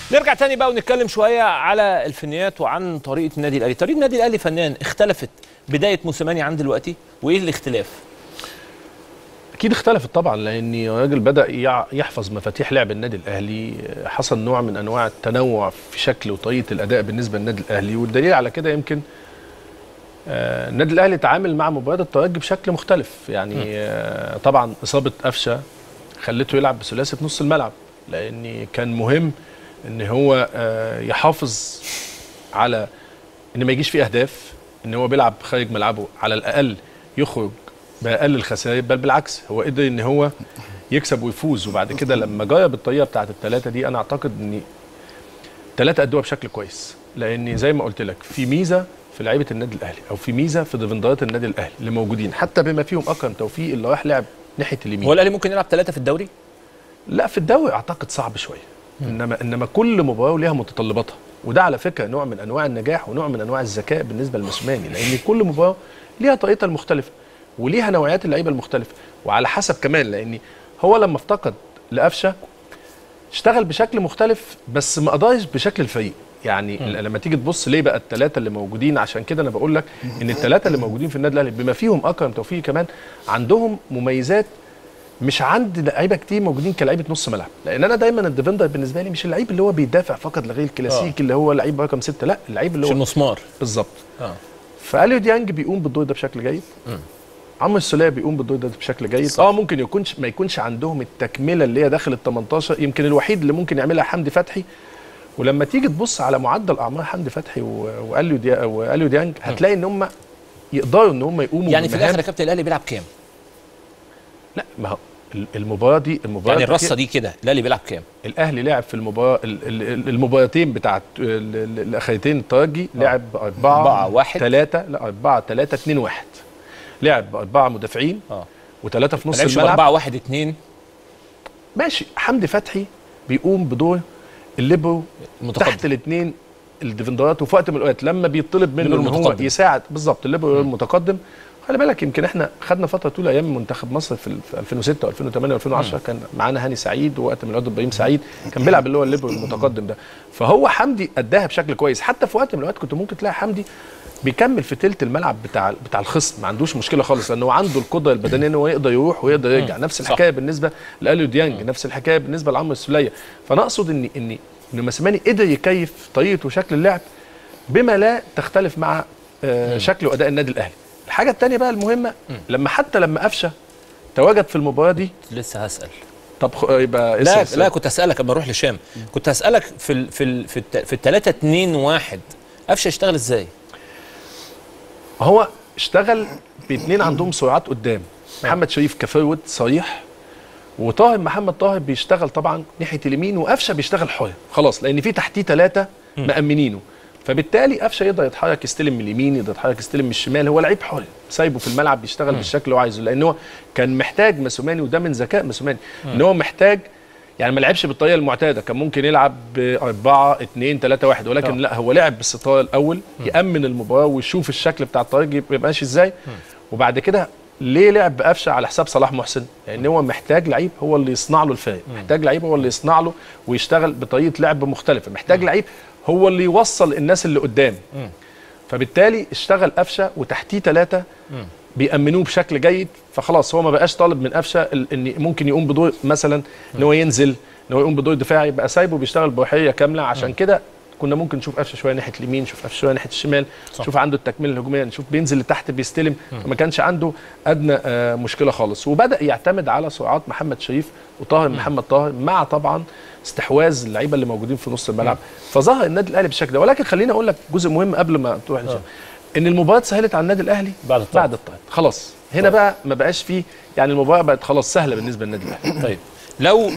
نرجع تاني بقى ونتكلم شويه على الفنيات وعن طريقه النادي الاهلي طريقه النادي الاهلي فنان اختلفت بدايه موسيماني عن دلوقتي وايه الاختلاف اكيد اختلفت طبعا لان الراجل بدا يع- يحفظ مفاتيح لعب النادي الاهلي حصل نوع من انواع التنوع في شكل وطريقه الاداء بالنسبه للنادي الاهلي والدليل على كده يمكن آه، النادي الاهلي تعامل مع مباراه الترجي بشكل مختلف يعني آه، طبعا اصابه قفشه خلته يلعب بثلاثه نص الملعب لان كان مهم ان هو آه، يحافظ على ان ما يجيش فيه اهداف ان هو بيلعب خارج ملعبه على الاقل يخرج باقل الخسائر بل بالعكس هو قدر ان هو يكسب ويفوز وبعد كده لما جرب الطريقه بتاعت الثلاثه دي انا اعتقد ان ثلاثه ادوها بشكل كويس لان زي ما قلت لك في ميزه في لعيبه النادي الاهلي او في ميزه في ديفندرات النادي الاهلي اللي موجودين حتى بما فيهم اكرم توفيق اللي راح لعب ناحيه اليمين هو الاهلي ممكن يلعب ثلاثه في الدوري لا في الدوري اعتقد صعب شويه انما انما كل مباراه ليها متطلباتها وده على فكره نوع من انواع النجاح ونوع من انواع الذكاء بالنسبه للموسيماني لان كل مباراه ليها طريقتها المختلفه وليها نوعيات اللعيبه المختلفه وعلى حسب كمان لان هو لما افتقد لقفشه اشتغل بشكل مختلف بس ما قدرش بشكل الفريق يعني م. لما تيجي تبص ليه بقى الثلاثه اللي موجودين عشان كده انا بقول لك ان الثلاثه اللي موجودين في النادي الاهلي بما فيهم اكرم توفيق كمان عندهم مميزات مش عند لعيبه كتير موجودين كلعيبه نص ملعب لان انا دايما الديفندر بالنسبه لي مش اللعيب اللي هو بيدافع فقط لغير الكلاسيكي اللي هو لعيب رقم ستة لا اللعيب اللي مش هو المسمار بالظبط اه فاليو ديانج بيقوم بالدور ده بشكل جيد عمرو السوليه بيقوم بالدور ده بشكل جيد صح. اه ممكن يكونش ما يكونش عندهم التكمله اللي هي داخل ال 18 يمكن الوحيد اللي ممكن يعملها حمدي فتحي ولما تيجي تبص على معدل اعمار حمدي فتحي و- واليو ديا واليو ديانج هتلاقي ان هم يقدروا ان هم يقوموا يعني في بمهام- الاخر يا كابتن الاهلي بيلعب كام لا ما هو ال- المباراه دي المباراه يعني الأخيرة- الرصه دي كده الاهلي بيلعب كام الاهلي لعب في المباراه ال- ال- المباراتين بتاعت ال- ال- الاخرتين الترجي لعب أربعة أربعة واحد. ثلاثة لا أربعة ثلاثة اتنين واحد لعب أربعة مدافعين اه وثلاثة في ما نص لعبش الملعب 4 1 2 ماشي حمدي فتحي بيقوم بدور الليبرو متقدم. تحت الاثنين الديفندرات وفي وقت من الاوقات لما بيطلب منه الليبرو ان هو المتقدم. يساعد بالظبط الليبرو المتقدم خلي بالك يمكن احنا خدنا فتره طويله ايام منتخب مصر في ال- في 2006 و2008 و2010 كان معانا هاني سعيد ووقت من الاوقات ابراهيم سعيد كان بيلعب اللي هو الليبرو المتقدم ده فهو حمدي اداها بشكل كويس حتى في وقت من الاوقات كنت ممكن تلاقي حمدي بيكمل في تلت الملعب بتاع بتاع الخصم ما عندوش مشكله خالص لانه عنده القدره البدنيه ان هو يقدر يروح ويقدر يرجع نفس صح. الحكايه بالنسبه لاليو ديانج نفس الحكايه بالنسبه لعمرو السوليه فانا اقصد ان ان ان مسماني قدر يكيف طريقه وشكل اللعب بما لا تختلف مع آه شكل واداء النادي الاهلي الحاجه الثانيه بقى المهمه لما حتى لما قفشه تواجد في المباراه دي لسه هسال طب خ- يبقى لا اسم- لا كنت اسالك اما اروح لشام كنت هسالك في ال في ال في الت- في الثلاثه 2 1 قفشه يشتغل ازاي هو اشتغل باثنين عندهم سرعات قدام محمد شريف كفروت صريح وطاهر محمد طاهر بيشتغل طبعا ناحيه اليمين وقفشه بيشتغل حر خلاص لان في تحتيه ثلاثه مأمنينه فبالتالي قفشه يقدر يتحرك يستلم من اليمين يقدر يتحرك يستلم من الشمال هو لعيب حر سايبه في الملعب بيشتغل بالشكل اللي هو عايزه لان هو كان محتاج مسوماني وده من ذكاء مسوماني ان هو محتاج يعني ما لعبش بالطريقه المعتاده كان ممكن يلعب ب 4 2 3 1 ولكن آه. لا هو لعب بالستار الاول يامن المباراه ويشوف الشكل بتاع الطريق يبقى ماشي ازاي وبعد كده ليه لعب بقفشه على حساب صلاح محسن؟ لان هو محتاج لعيب هو اللي يصنع له الفرق، محتاج لعيب هو اللي يصنع له ويشتغل بطريقه لعب مختلفه، محتاج لعيب هو اللي يوصل الناس اللي قدام. فبالتالي اشتغل قفشه وتحتيه ثلاثه بيأمنوه بشكل جيد فخلاص هو ما بقاش طالب من قفشه ال- ان ممكن يقوم بدور مثلا ان هو ينزل ان هو يقوم بدور دفاعي يبقى سايبه بيشتغل بروحيه كامله عشان كده كنا ممكن نشوف قفشه شويه ناحيه اليمين نشوف قفشه شويه ناحيه الشمال صح. نشوف عنده التكمله الهجوميه نشوف بينزل لتحت بيستلم فما كانش عنده ادنى آه، مشكله خالص وبدا يعتمد على سرعات محمد شريف وطاهر محمد طاهر مع طبعا استحواذ اللعيبه اللي موجودين في نص الملعب فظهر النادي الاهلي بالشكل ده ولكن خليني اقول لك جزء مهم قبل ما تروح للجيم. ان المباراه سهلت على النادي الاهلي بعد الطرد. بعد الطرد خلاص هنا بقى ما بقاش فيه يعني المباراه بقت خلاص سهله بالنسبه للنادي الاهلي طيب لو